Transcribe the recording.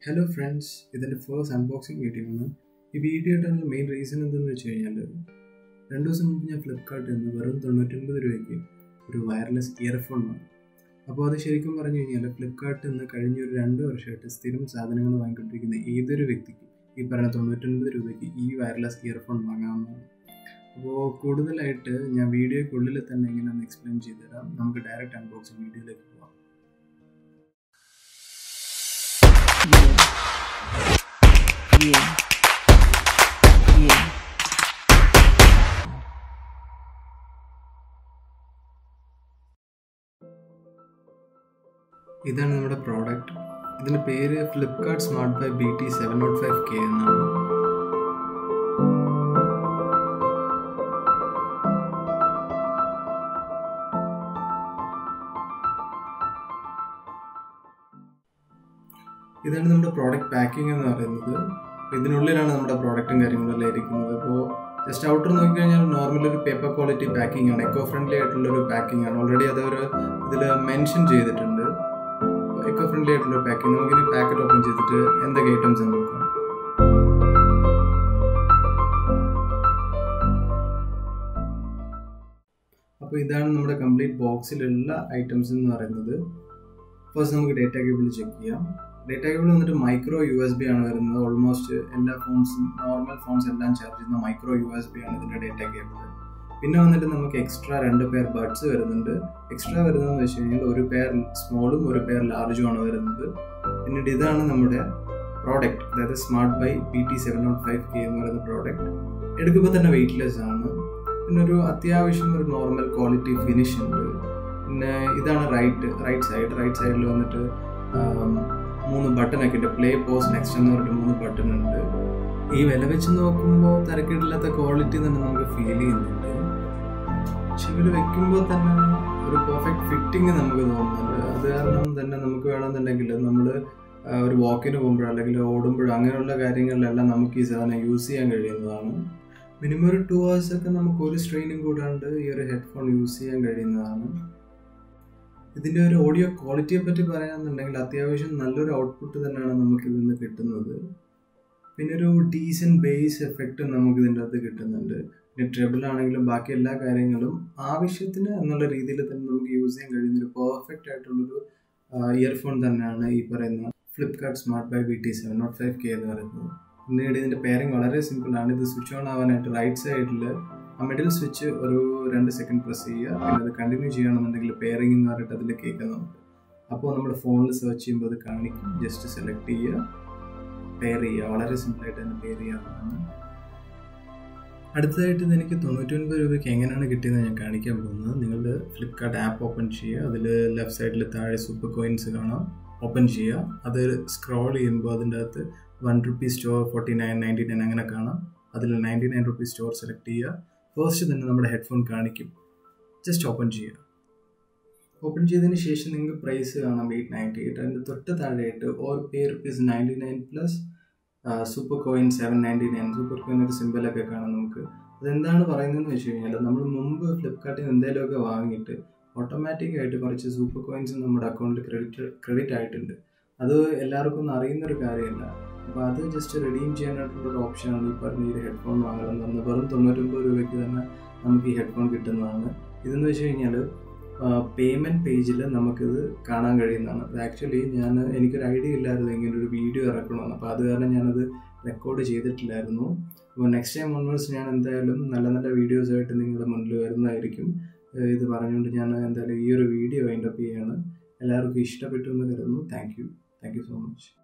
Hello friends ഇതിൻ്റെ first unboxing video ആണ് ഈ വീഡിയോ ഇടാനുള്ള മെയിൻ റീസൺ എന്തെന്ന് വെച്ച് കഴിഞ്ഞാൽ രണ്ട് ദിവസം മുമ്പ് ഞാൻ ഫ്ലിപ്കാർട്ടിൽ നിന്ന് വെറും തൊണ്ണൂറ്റൊൻപത് രൂപയ്ക്ക് ഒരു വയർലെസ് ഇയർഫോൺ വാങ്ങി അപ്പോൾ അത് ശരിക്കും പറഞ്ഞു കഴിഞ്ഞാൽ ഫ്ലിപ്കാർട്ടിൽ നിന്ന് കഴിഞ്ഞ ഒരു രണ്ട് വർഷമായിട്ട് സ്ഥിരം സാധനങ്ങൾ വാങ്ങിക്കൊണ്ടിരിക്കുന്ന ഏതൊരു വ്യക്തിക്കും ഈ പറയുന്ന തൊണ്ണൂറ്റൊൻപത് രൂപയ്ക്ക് ഈ വയർലെസ് ഇയർഫോൺ വാങ്ങാവുന്നതാണ് അപ്പോൾ കൂടുതലായിട്ട് ഞാൻ വീഡിയോയ്ക്കുള്ളിൽ തന്നെ എങ്ങനെയാണെന്ന് എക്സ്പ്ലെയിൻ ചെയ്തു തരാം നമുക്ക് ഡയറക്റ്റ് അൺബോക്സിങ് വീഡിയോയിലേക്ക് പോകാം Yeah. Yeah. ഇതാണ് നമ്മുടെ പ്രോഡക്റ്റ് ഇതിൻ്റെ പേര് Flipkart smart buy B T seven note five K എന്നാണ് ഇതാണ് നമ്മുടെ പ്രോഡക്റ്റ് പാക്കിംഗ് എന്ന് പറയുന്നത് അപ്പോൾ ഇതിനുള്ളിലാണ് നമ്മുടെ പ്രോഡക്റ്റും കാര്യങ്ങളെല്ലാം ഇരിക്കുന്നത് അപ്പോൾ ജസ്റ്റ് ഔട്ടർ നോക്കിക്കഴിഞ്ഞാൽ നോർമൽ ഒരു പേപ്പർ ക്വാളിറ്റി പാക്കിംഗ് ആണ് എക്കോ ഫ്രണ്ട്ലി ആയിട്ടുള്ള ഒരു പാക്കിംഗ് ആണ് ഓൾറെഡി അതൊരു ഇതിൽ മെൻഷൻ ചെയ്തിട്ടുണ്ട് എക്കോ ഫ്രണ്ട്ലി ആയിട്ടുള്ള ഒരു പാക്കിംഗ് നമുക്കിനി പാക്കറ്റ് ഓപ്പൺ ചെയ്തിട്ട് എന്തൊക്കെ ഐറ്റംസ് നോക്കാം അപ്പോൾ ഇതാണ് നമ്മുടെ കംപ്ലീറ്റ് ബോക്സിലുള്ള ഐറ്റംസ് എന്ന് പറയുന്നത് ഫസ്റ്റ് നമുക്ക് ഡേറ്റ കേബിൾ ചെക്ക് ചെയ്യാം ഡേറ്റ കേബിൾ വന്നിട്ട് മൈക്രോ യു എസ് ബി ആണ് വരുന്നത് ഓൾമോസ്റ്റ് എല്ലാ ഫോൺസും നോർമൽ ഫോൺസ് എല്ലാം ചാർജ് ചെയ്യുന്ന മൈക്രോ യു എസ് ബി ആണ് ഇതിൻ്റെ ഡേറ്റ കേബിൾ പിന്നെ വന്നിട്ട് നമുക്ക് എക്സ്ട്രാ രണ്ട് പെയർ ബഡ്സ് വരുന്നുണ്ട് എക്സ്ട്രാ വരുന്നതെന്ന് വെച്ച് കഴിഞ്ഞാൽ ഒരു പെയർ സ്മോളും ഒരു പെയർ ലാർജും ആണ് വരുന്നത് പിന്നീട് ഇതാണ് നമ്മുടെ പ്രോഡക്റ്റ് അതായത് smart buy P T seven note five K എന്ന് പറയുന്ന പ്രോഡക്റ്റ് എടുക്കുമ്പോൾ തന്നെ വെയിറ്റ്ലെസ് ആണ് പിന്നെ ഒരു അത്യാവശ്യം ഒരു നോർമൽ ക്വാളിറ്റി ഫിനിഷ് ഉണ്ട് പിന്നെ ഇതാണ് റൈറ്റ് റൈറ്റ് സൈഡ് റൈറ്റ് സൈഡിൽ വന്നിട്ട് മൂന്ന് ബട്ടൺ ഒക്കെ ഉണ്ട് പ്ലേ പോസ് നെക്സ്റ്റ് എന്ന് പറഞ്ഞിട്ട് മൂന്ന് ബട്ടൺ ഉണ്ട് ഈ വില വെച്ച് നോക്കുമ്പോൾ തിരക്കിടില്ലാത്ത ക്വാളിറ്റി തന്നെ നമുക്ക് ഫീൽ ചെയ്യുന്നുണ്ട് ചെവിയിൽ വെക്കുമ്പോൾ തന്നെ ഒരു പെർഫെക്റ്റ് ഫിറ്റിംഗ് നമുക്ക് തോന്നുന്നുണ്ട് അത് കാരണം തന്നെ നമുക്ക് വേണമെന്നുണ്ടെങ്കിൽ നമ്മൾ ഒരു വാക്കിന് പോകുമ്പോഴോ അല്ലെങ്കിൽ ഓടുമ്പോഴോ അങ്ങനെയുള്ള കാര്യങ്ങളിലെല്ലാം നമുക്ക് ഈ സാധനം യൂസ് ചെയ്യാൻ കഴിയുന്നതാണ് മിനിമം ഒരു ടു ഹവേഴ്സ് ഒക്കെ നമുക്ക് ഒരു സ്ട്രെയിനും കൂടാണ്ട് ഈ ഒരു ഹെഡ്ഫോൺ യൂസ് ചെയ്യാൻ കഴിയുന്നതാണ് ഇതിൻ്റെ ഒരു ഓഡിയോ ക്വാളിറ്റിയെ പറ്റി പറയുകയാണെന്നുണ്ടെങ്കിൽ അത്യാവശ്യം നല്ലൊരു ഔട്ട്പുട്ട് തന്നെയാണ് നമുക്ക് ഇതിൽ നിന്ന് കിട്ടുന്നത് പിന്നെ ഒരു ഡീസൻറ്റ് ബേസ് എഫക്റ്റ് നമുക്ക് ഇതിൻ്റെ അകത്ത് കിട്ടുന്നുണ്ട് പിന്നെ ട്രെബിൾ ആണെങ്കിലും ബാക്കി എല്ലാ കാര്യങ്ങളും ആവശ്യത്തിന് എന്നുള്ള രീതിയിൽ തന്നെ നമുക്ക് യൂസ് ചെയ്യാൻ കഴിയുന്ന ഒരു പെർഫെക്റ്റ് ആയിട്ടുള്ളൊരു ഇയർഫോൺ തന്നെയാണ് ഈ പറയുന്ന Flipkart smart buy B T seven note five K എന്ന് പറയുന്നത് പിന്നീട് ഇതിൻ്റെ പെയറിങ് വളരെ സിമ്പിളാണ് ഇത് സ്വിച്ച് ഓൺ ആവാനായിട്ട് റൈറ്റ് സൈഡിൽ ആ മിഡിൽ സ്വിച്ച് ഒരു രണ്ട് സെക്കൻഡ് പ്രസ് ചെയ്യുക പിന്നെ അത് കണ്ടിന്യൂ ചെയ്യണമെന്നുണ്ടെങ്കിൽ പെയറിംഗ് എന്ന് പറഞ്ഞിട്ട് അതിൽ കേൾക്കുന്നുണ്ട് അപ്പോൾ നമ്മുടെ ഫോണിൽ സെർച്ച് ചെയ്യുമ്പോൾ അത് കാണിക്കും ജസ്റ്റ് സെലക്ട് ചെയ്യുക പെയർ ചെയ്യുക വളരെ സിമ്പിളായിട്ട് തന്നെ പെയർ ചെയ്യാവുന്നതാണ് അടുത്തതായിട്ട് ഇത് എനിക്ക് തൊണ്ണൂറ്റൊൻപത് രൂപയ്ക്ക് എങ്ങനെയാണ് കിട്ടിയതെന്ന് ഞാൻ കാണിക്കാൻ പോകുന്നത് നിങ്ങളുടെ ഫ്ലിപ്കാർട്ട് ആപ്പ് ഓപ്പൺ ചെയ്യുക അതിൽ ലെഫ്റ്റ് സൈഡിൽ താഴെ സൂപ്പർ കോയിൻസ് കാണാം ഓപ്പൺ ചെയ്യുക അത് സ്ക്രോൾ ചെയ്യുമ്പോൾ അതിൻ്റെ അകത്ത് one rupee store forty nine ninety nine അങ്ങനെ കാണാം അതിൽ ninety nine rupees store select ചെയ്യുക ഫസ്റ്റ് തന്നെ നമ്മുടെ ഹെഡ്ഫോൺ കാണിക്കും ജസ്റ്റ് ഓപ്പൺ ചെയ്യുക ഓപ്പൺ ചെയ്തതിന് ശേഷം നിങ്ങൾക്ക് പ്രൈസ് കാണാം എയ്റ്റ് നയൻറ്റി എയ്റ്റ് അതിൻ്റെ തൊട്ട് താഴെയായിട്ട് or pay rupees ninety nine plus super coin seven ninety nine super coin ഒരു സിമ്പിളൊക്കെ കാണാം നമുക്ക് അതെന്താണ് പറയുന്നതെന്ന് വെച്ച് കഴിഞ്ഞാൽ നമ്മൾ മുമ്പ് ഫ്ലിപ്കാർട്ടിൽ നിന്ന് എന്തെങ്കിലുമൊക്കെ വാങ്ങിയിട്ട് ഓട്ടോമാറ്റിക് ആയിട്ട് കുറച്ച് സൂപ്പർ കോയിൻസ് നമ്മുടെ അക്കൗണ്ടിൽ ക്രെഡിറ്റ് ക്രെഡിറ്റ് ആയിട്ടുണ്ട് അത് എല്ലാവർക്കും ഒന്നും അറിയുന്ന ഒരു കാര്യമല്ല അപ്പോൾ അത് ജസ്റ്റ് റിഡീം ചെയ്യാനായിട്ടുള്ള ഒരു ഓപ്ഷനാണ് ഈ പറഞ്ഞ ഈ ഹെഡ്ഫോൺ വാങ്ങണമെന്ന് പറഞ്ഞത് വെറും തൊണ്ണൂറ്റൊമ്പത് രൂപയ്ക്ക് തന്നെ നമുക്ക് ഈ ഹെഡ്ഫോൺ കിട്ടുന്നതാണ് ഇതെന്ന് വെച്ച് കഴിഞ്ഞാൽ പേയ്മെൻറ്റ് പേജിൽ നമുക്കിത് കാണാൻ കഴിയുന്നതാണ് അത് ആക്ച്വലി ഞാൻ എനിക്കൊരു ഐഡിയ ഇല്ലായിരുന്നു ഇങ്ങനെ ഒരു വീഡിയോ ഇറക്കണമെന്ന് അപ്പോൾ അത് കാരണം ഞാനത് റെക്കോർഡ് ചെയ്തിട്ടില്ലായിരുന്നു അപ്പോൾ നെക്സ്റ്റ് ടൈം ഓൺവേഴ്സ് ഞാൻ എന്തായാലും നല്ല നല്ല വീഡിയോസായിട്ട് നിങ്ങളുടെ മുന്നിൽ വരുന്നതായിരിക്കും ഇത് പറഞ്ഞുകൊണ്ട് ഞാൻ എന്തായാലും ഈ ഒരു വീഡിയോ വൈൻഡപ്പ് ചെയ്യാണ് എല്ലാവർക്കും ഇഷ്ടപ്പെട്ടു എന്ന് കരുതുന്നു thank you thank you so much